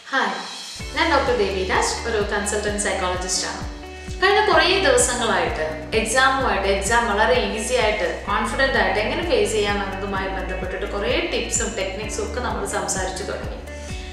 hi ഞാൻ doctor Deviraj ഒരു consultant സൈക്കോളജിസ്റ്റാണ് കഴിഞ്ഞ കുറേ ദിവസങ്ങളായിട്ട് എക്സാമുമായിട്ട് എക്സാം വളരെ ഈസി ആയിട്ട് കോൺഫിഡൻ്റ് ആയിട്ട് എങ്ങനെ ഫേസ് ചെയ്യാം എന്നതുമായി ബന്ധപ്പെട്ടിട്ട് കുറേ ടിപ്സും ടെക്നിക്സും ഒക്കെ നമ്മൾ സംസാരിച്ചു തുടങ്ങി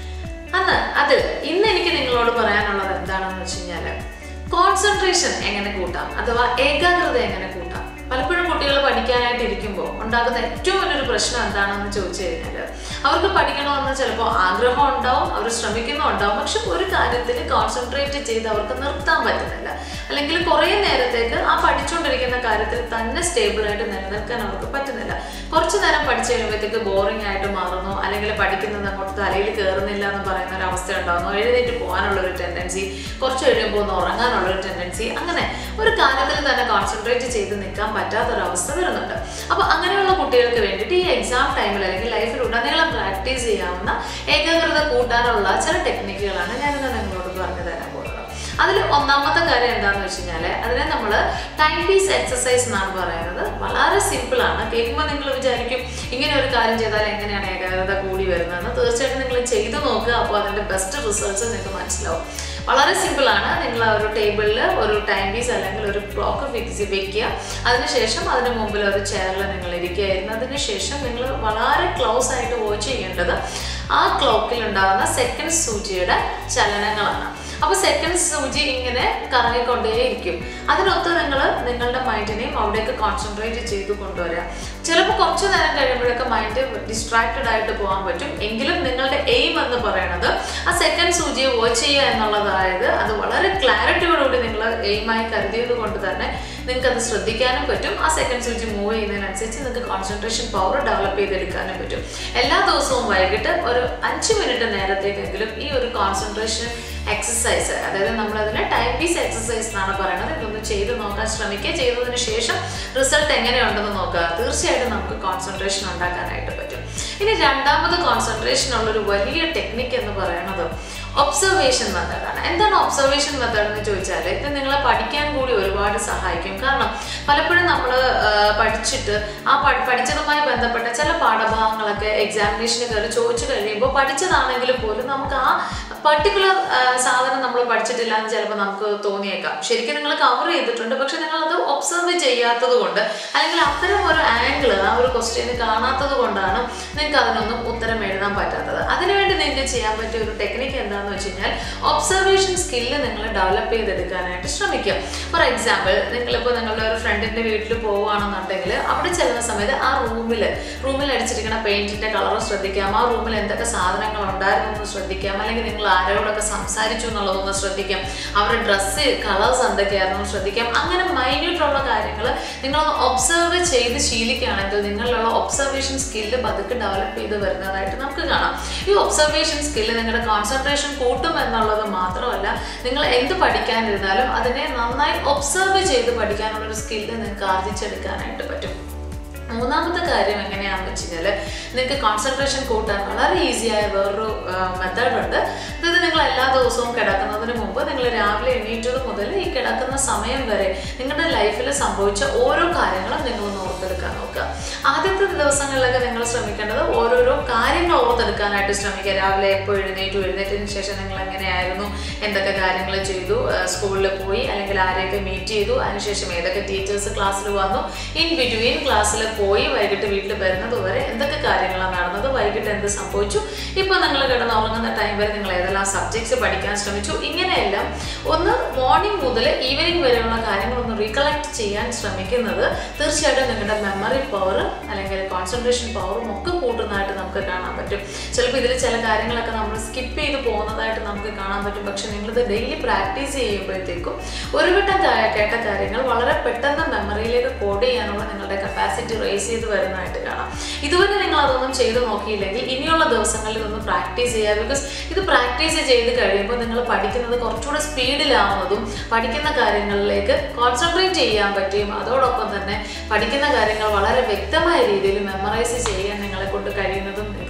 അന്ന് അത് ഇന്ന് എനിക്ക് നിങ്ങളോട് പറയാനുള്ളത് എന്താണെന്ന് വെച്ച് കഴിഞ്ഞാൽ കോൺസെൻട്രേഷൻ എങ്ങനെ കൂട്ടാം അഥവാ ഏകാഗ്രത എങ്ങനെ കൂട്ടാം പലപ്പോഴും കുട്ടികൾ പഠിക്കാനായിട്ട് ഇരിക്കുമ്പോൾ ഉണ്ടാകുന്ന ഏറ്റവും വലിയൊരു പ്രശ്നം എന്താണെന്ന് ചോദിച്ചു കഴിഞ്ഞാൽ അവർക്ക് പഠിക്കണമെന്ന് ചിലപ്പോൾ ആഗ്രഹം ഉണ്ടാവും അവർ ശ്രമിക്കുന്നുണ്ടാവും പക്ഷെ ഒരു കാര്യത്തിൽ കോൺസെൻട്രേറ്റ് ചെയ്ത് അവർക്ക് നിർത്താൻ പറ്റുന്നില്ല അല്ലെങ്കിൽ കുറേ നേരത്തേക്ക് ആ പഠിച്ചുകൊണ്ടിരിക്കുന്ന കാര്യത്തിൽ തന്നെ സ്റ്റേബിളായിട്ട് നിലനിൽക്കാൻ അവർക്ക് പറ്റുന്നില്ല കുറച്ച് നേരം പഠിച്ചു കഴിയുമ്പോഴത്തേക്ക് ബോറിംഗ് ആയിട്ട് മാറുന്നു അല്ലെങ്കിൽ പഠിക്കുന്നത് അങ്ങോട്ട് തലയിൽ കയറുന്നില്ല എന്ന് പറയുന്ന ഒരു അവസ്ഥ ഉണ്ടാകുന്നു എഴുന്നേറ്റ് പോകാനുള്ള ഒരു ടെൻഡൻസി കുറച്ച് കഴിയുമ്പോൾ ഒന്ന് ഉറങ്ങാനുള്ള ഒരു ടെൻഡൻസി അങ്ങനെ ഒരു കാര്യത്തിൽ തന്നെ കോൺസെൻട്രേറ്റ് ചെയ്ത് നിൽക്കാൻ പറ്റാത്തൊരവസ്ഥ വരുന്നുണ്ട് അപ്പോൾ അങ്ങനെയുള്ള കുട്ടികൾക്ക് വേണ്ടിയിട്ട് ഈ എക്സാം ടൈമിൽ അല്ലെങ്കിൽ ലൈഫിൽ ഉടനീളം പ്രാക്ടീസ് ചെയ്യാവുന്ന ഏകാഗ്രത കൂട്ടാനുള്ള ചില ടെക്നിക്കുകളാണ് ഞാനിന്ന് നിങ്ങളോട് പറഞ്ഞു തരാൻ പോകുന്നത് അതിൽ ഒന്നാമത്തെ കാര്യം എന്താണെന്ന് വെച്ച് കഴിഞ്ഞാൽ അതിനെ നമ്മൾ ടൈം പീസ് എക്സസൈസ് എന്നാണ് പറയുന്നത് വളരെ സിമ്പിൾ ആണ് കേൾക്കുമ്പോൾ നിങ്ങൾ വിചാരിക്കും ഇങ്ങനെ ഒരു കാര്യം ചെയ്താൽ എങ്ങനെയാണ് ഏകാഗ്രത കൂടി വരുന്നതെന്ന് തീർച്ചയായിട്ടും നിങ്ങൾ ചെയ്തു നോക്കുക അപ്പോൾ അതിൻ്റെ ബെസ്റ്റ് റിസൾട്ട്സ് നിങ്ങൾക്ക് മനസ്സിലാവും വളരെ സിമ്പിൾ ആണ് നിങ്ങൾ ആ ഒരു ടേബിളിൽ ഒരു ടൈം പീസ് അല്ലെങ്കിൽ ഒരു ക്ലോക്ക് ഫിക്സ് വെക്കുക അതിനുശേഷം അതിന് മുമ്പിൽ ഒരു ചെയറിൽ നിങ്ങൾ ഇരിക്കുക ഇരുന്നതിന് ശേഷം നിങ്ങൾ വളരെ ക്ലോസ് ആയിട്ട് വാച്ച് ചെയ്യേണ്ടത് ആ ക്ലോക്കിൽ ഉണ്ടാകുന്ന സെക്കൻഡ് സൂചിയുടെ ചലനങ്ങളാണ് അപ്പോൾ സെക്കൻഡ് സൂചി ഇങ്ങനെ കറങ്ങിക്കൊണ്ടേയിരിക്കും അതിനൊത്ത് നിങ്ങൾ നിങ്ങളുടെ മൈൻഡിനെയും അവിടേക്ക് കോൺസെൻട്രേറ്റ് ചെയ്ത് കൊണ്ടുവരിക ചിലപ്പോൾ കുറച്ച് നേരം കഴിയുമ്പോഴൊക്കെ മൈൻഡ് ഡിസ്ട്രാക്റ്റഡ് ആയിട്ട് പോകാൻ പറ്റും എങ്കിലും നിങ്ങളുടെ എയിം എന്ന് പറയുന്നത് ആ സെക്കൻഡ് സൂചിയെ വാച്ച് ചെയ്യുക എന്നുള്ളതായത് അത് വളരെ ക്ലാരിറ്റിയോടുകൂടി നിങ്ങൾ എയിമായി കരുതിയത് കൊണ്ട് തന്നെ നിങ്ങൾക്ക് അത് ശ്രദ്ധിക്കാനും പറ്റും ആ സെക്കൻഡ് സൂചി മൂവ് ചെയ്യുന്നതിനനുസരിച്ച് നിങ്ങൾക്ക് കോൺസെൻട്രേഷൻ പവർ ഡെവലപ്പ് ചെയ്തെടുക്കാനും പറ്റും എല്ലാ ദിവസവും വൈകിട്ട് ഒരു അഞ്ച് മിനിറ്റ് നേരത്തേക്കെങ്കിലും ഈ ഒരു കോൺസെൻട്രേഷൻ എക്സസൈസ് അതായത് നമ്മളതിനെ ടൈം പീസ് എക്സസൈസ് എന്നാണ് പറയുന്നത് ഇതൊന്ന് ചെയ്ത് നോക്കാൻ ശ്രമിക്കുക ചെയ്തതിന് ശേഷം റിസൾട്ട് എങ്ങനെയുണ്ടെന്ന് നോക്കുക തീർച്ചയായിട്ടും നമുക്ക് കോൺസെൻട്രേഷൻ ഉണ്ടാക്കാനായിട്ട് പറ്റും ഇനി രണ്ടാമത് കോൺസെൻട്രേഷൻ ഉള്ളൊരു വലിയ ടെക്നിക്ക് എന്ന് പറയുന്നത് ഒബ്സർവേഷൻ മെത്തേഡാണ് എന്താണ് ഒബ്സർവേഷൻ മെത്തേഡ് എന്ന് ചോദിച്ചാൽ ഇത് നിങ്ങളെ പഠിക്കാൻ കൂടി ഒരുപാട് സഹായിക്കും കാരണം പലപ്പോഴും നമ്മൾ പഠിച്ചിട്ട് ആ പഠി പഠിച്ചതുമായി ബന്ധപ്പെട്ട ചില പാഠഭാഗങ്ങളൊക്കെ എക്സാമിനേഷന് കയറി ചോദിച്ചു കഴിയുമ്പോൾ പഠിച്ചതാണെങ്കിൽ പോലും നമുക്ക് ആ പർട്ടിക്കുലർ സാധനം നമ്മൾ പഠിച്ചിട്ടില്ല എന്ന് ചിലപ്പോൾ നമുക്ക് തോന്നിയേക്കാം ശരിക്കും നിങ്ങൾ കവർ ചെയ്തിട്ടുണ്ട് പക്ഷെ നിങ്ങൾ അത് ഒബ്സർവ് ചെയ്യാത്തത് കൊണ്ട് അല്ലെങ്കിൽ അത്തരം ഒരു ആംഗിൾ ആ ഒരു ക്വസ്റ്റ്യന് കാണാത്തത് കൊണ്ടാണ് നിങ്ങൾക്ക് അതിനൊന്നും ഉത്തരം എഴുതാൻ പറ്റാത്തത് അതിനുവേണ്ടി നിങ്ങൾക്ക് ചെയ്യാൻ പറ്റിയ ഒരു ടെക്നിക്ക് എന്താണെന്ന് വെച്ച് കഴിഞ്ഞാൽ ഒബ്സർവേഷൻ സ്കില്ല് നിങ്ങൾ ഡെവലപ്പ് ചെയ്തെടുക്കാനായിട്ട് ശ്രമിക്കുക ഫോർ എക്സാമ്പിൾ നിങ്ങളിപ്പോൾ നിങ്ങളുടെ ഒരു ഫ്രണ്ടിൻ്റെ വീട്ടിൽ പോവുകയാണെന്നുണ്ടെങ്കിൽ അവിടെ ചെല്ലുന്ന സമയത്ത് ആ റൂമിൽ റൂമിൽ അടിച്ചിരിക്കുന്ന പെയിൻറ്റിൻ്റെ കളർ ശ്രദ്ധിക്കാം ആ റൂമിൽ എന്തൊക്കെ സാധനങ്ങൾ ഉണ്ടായിരുന്നു എന്ന് ശ്രദ്ധിക്കാം അല്ലെങ്കിൽ നിങ്ങൾ ആരോടൊക്കെ സംസാരിച്ചു എന്നുള്ളതൊന്ന് ശ്രദ്ധിക്കാം അവരുടെ ഡ്രസ്സ് കളേഴ്സ് എന്തൊക്കെയായിരുന്നു എന്ന് ശ്രദ്ധിക്കാം അങ്ങനെ മൈന്യൂട്ടുള്ള കാര്യങ്ങൾ നിങ്ങളൊന്ന് ഒബ്സർവ് ചെയ്ത് ശീലിക്കുകയാണെങ്കിൽ നിങ്ങളിലുള്ള ഒബ്സർവേഷൻ സ്കില്ല് പതുക്കെ ഡെവലപ്പ് ചെയ്ത് വരുന്നതായിട്ട് നമുക്ക് കാണാം ഈ ഒബ്സർവേഷൻ സ്കില്ല് നിങ്ങളുടെ കോൺസെൻട്രേഷൻ കൂട്ടും എന്നുള്ളത് മാത്രമല്ല നിങ്ങൾ എന്ത് പഠിക്കാനിരുന്നാലും അതിനെ നന്നായി ഒബ്സർവ് ചെയ്ത് പഠിക്കാനുള്ള ഒരു സ്കില്ല് നിങ്ങൾക്ക് ആർജിച്ചെടുക്കാനായിട്ട് പറ്റും മൂന്നാമത്തെ കാര്യം എങ്ങനെയാണെന്ന് വെച്ച് കഴിഞ്ഞാൽ നിങ്ങൾക്ക് കോൺസെൻട്രേഷൻ കൂട്ടാൻ വളരെ ഈസിയായ വേറൊരു മെത്തേഡ് ഉണ്ട് അതായത് നിങ്ങൾ എല്ലാ ദിവസവും കിടക്കുന്നതിന് മുമ്പ് നിങ്ങൾ രാവിലെ എണീറ്റത് മുതൽ ഈ കിടക്കുന്ന സമയം വരെ നിങ്ങളുടെ ലൈഫിൽ സംഭവിച്ച ഓരോ കാര്യങ്ങളും നിങ്ങളൊന്ന് ഓർത്തെടുക്കാൻ നോക്കുക ആദ്യത്തെ ദിവസങ്ങളിലൊക്കെ നിങ്ങൾ ശ്രമിക്കേണ്ടത് ഓരോരോ കാര്യങ്ങൾ ഓർത്തെടുക്കാനായിട്ട് ശ്രമിക്കുക രാവിലെ എപ്പോൾ എഴുന്നേറ്റു എഴുന്നേറ്റതിന് ശേഷം നിങ്ങൾ എങ്ങനെയായിരുന്നു എന്തൊക്കെ കാര്യങ്ങൾ ചെയ്തു സ്കൂളിൽ പോയി അല്ലെങ്കിൽ ആരെയൊക്കെ മീറ്റ് ചെയ്തു അതിനുശേഷം ഏതൊക്കെ ടീച്ചേഴ്സ് ക്ലാസ്സിൽ വന്നു ഇൻ ബിറ്റ്വീൻ ക്ലാസ്സിൽ പോയി വൈകിട്ട് വീട്ടിൽ വരുന്നത് വരെ എന്തൊക്കെ കാര്യങ്ങളാണ് നടന്നത് വൈകിട്ട് എന്ത് സംഭവിച്ചു ഇപ്പോൾ നിങ്ങൾ കിടന്ന് ഉറങ്ങുന്ന ടൈം വരെ നിങ്ങൾ ഏതെല്ലാം സബ്ജക്ട്സ് പഠിക്കാൻ ശ്രമിച്ചു ഇങ്ങനെയെല്ലാം ഒന്ന് മോർണിംഗ് മുതൽ ഈവനിങ് വരെയുള്ള കാര്യങ്ങൾ ഒന്ന് റീകളക്ട് ചെയ്യാൻ ശ്രമിക്കുന്നത് തീർച്ചയായിട്ടും നിങ്ങളുടെ മെമ്മറി പവർ അല്ലെങ്കിൽ കോൺസെൻട്രേഷൻ പവറും ഒക്കെ കൂട്ടുന്നതായിട്ട് നമുക്ക് കാണാൻ പറ്റും ചിലപ്പോൾ ഇതിൽ ചില കാര്യങ്ങളൊക്കെ നമ്മൾ സ്കിപ്പ് ചെയ്ത് പോകുന്നതായിട്ട് നമുക്ക് കാണാൻ പറ്റും പക്ഷെ നിങ്ങളിത് ഡെയിലി പ്രാക്ടീസ് ചെയ്യുമ്പോഴത്തേക്കും ഒരു വട്ടം കേട്ട കാര്യങ്ങൾ വളരെ പെട്ടെന്ന് മെമ്മറിയിലേക്ക് കോഡ് ചെയ്യാനുള്ള നിങ്ങളുടെ കപ്പാസിറ്റി റേസ് ചെയ്ത് വരുന്നതായിട്ട് കാണാം ഇതുവരെ നിങ്ങൾ അതൊന്നും ചെയ്ത് നോക്കിയില്ലെങ്കിൽ ഇനിയുള്ള ദിവസങ്ങളിൽ ഇതൊന്ന് പ്രാക്ടീസ് ചെയ്യുക ബിക്കോസ് ഇത് പ്രാക്ടീസ് ചെയ്ത് കഴിയുമ്പോൾ നിങ്ങൾ പഠിക്കുന്നത് കുറച്ചുകൂടെ സ്പീഡിലാവുന്നതും പഠിക്കുന്ന കാര്യങ്ങളിലേക്ക് കോൺസെൻട്രേറ്റ് ചെയ്യാൻ പറ്റുകയും അതോടൊപ്പം തന്നെ പഠിക്കുന്ന കാര്യങ്ങൾ വളരെ വ്യക്തമായ രീതിയിൽ മെമ്മറൈസ് ചെയ്യാൻ നിങ്ങളെ കൊണ്ട് കഴിയുന്നതും നിങ്ങൾക്ക്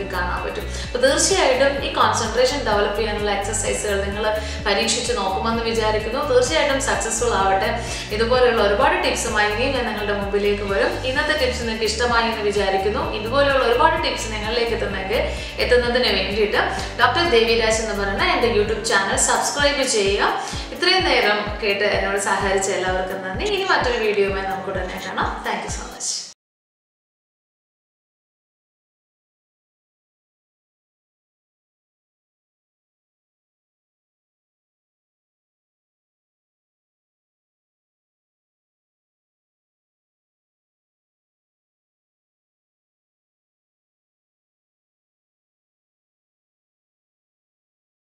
നിങ്ങൾക്ക് കാണാൻ പറ്റും അപ്പോൾ തീർച്ചയായിട്ടും ഈ കോൺസെൻട്രേഷൻ ഡെവലപ്പ് ചെയ്യാനുള്ള എക്സസൈസുകൾ നിങ്ങൾ പരീക്ഷിച്ച് നോക്കുമെന്ന് വിചാരിക്കുന്നു തീർച്ചയായിട്ടും സക്സസ്ഫുൾ ആവട്ടെ ഇതുപോലെയുള്ള ഒരുപാട് ടിപ്സുമായി ഇനിയും ഞാൻ നിങ്ങളുടെ മുമ്പിലേക്ക് വരും ഇന്നത്തെ ടിപ്സ് നിങ്ങൾക്ക് ഇഷ്ടമായി എന്ന് വിചാരിക്കുന്നു ഇതുപോലെയുള്ള ഒരുപാട് ടിപ്സ് നിങ്ങളിലേക്ക് എത്തുന്നെങ്കിൽ എത്തുന്നതിന് വേണ്ടിയിട്ട് ഡോക്ടർ ദേവിരാജ് എന്ന് പറയുന്ന എൻ്റെ യൂട്യൂബ് ചാനൽ സബ്സ്ക്രൈബ് ചെയ്യുക ഇത്രയും നേരം കേട്ട് എന്നോട് സഹകരിച്ച എല്ലാവർക്കും നന്ദി ഇനി മറ്റൊരു വീഡിയോയുമായി നമുക്ക് ഉടനെ കാണാം താങ്ക് യു സോ മച്ച്